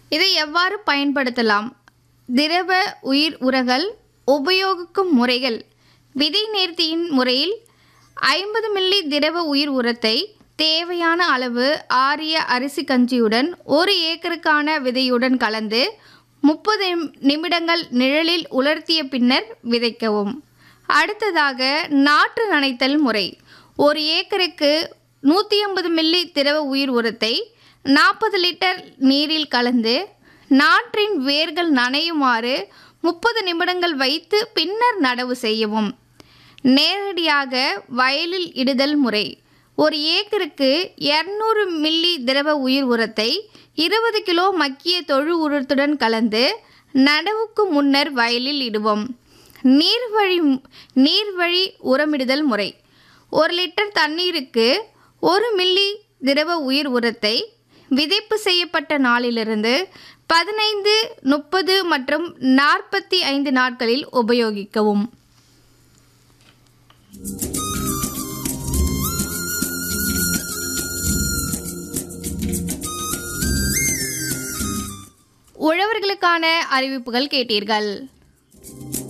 இதை எவ்வாறு பயன்படுத்தலாம் திரவ உயிர் உரங்கள் உபயோகிக்கும் முறைகள் விதை நேர்த்தியின் முறையில் ஐம்பது மில்லி திரவ உயிர் உரத்தை தேவையான அளவு ஆரிய அரிசி கஞ்சியுடன் ஒரு ஏக்கருக்கான விதையுடன் கலந்து முப்பது நிமிடங்கள் நிழலில் உலர்த்திய பின்னர் விதைக்கவும் அடுத்ததாக நாற்று நனைத்தல் முறை ஒரு ஏக்கருக்கு நூற்றி ஐம்பது மில்லி திரவ உயிர் உரத்தை நாற்பது லிட்டர் நீரில் கலந்து நாற்றின் வேர்கள் நனையுமாறு முப்பது நிமிடங்கள் வைத்து பின்னர் நடவு செய்யவும் நேரடியாக வயலில் இடுதல் முறை ஒரு ஏக்கருக்கு இரநூறு மில்லி திரவ உயிர் உரத்தை இருபது கிலோ மக்கிய தொழு உரத்துடன் கலந்து நடவுக்கு முன்னர் வயலில் இடுவோம் நீர்வழி நீர்வழி உரமிடுதல் முறை ஒரு லிட்டர் தண்ணீருக்கு ஒரு மில்லி திரவ உயிர் உரத்தை விதைப்பு செய்யப்பட்ட நாளிலிருந்து பதினைந்து முப்பது மற்றும் நாற்பத்தி ஐந்து நாட்களில் உபயோகிக்கவும் உழவர்களுக்கான அறிவிப்புகள் கேட்டீர்கள்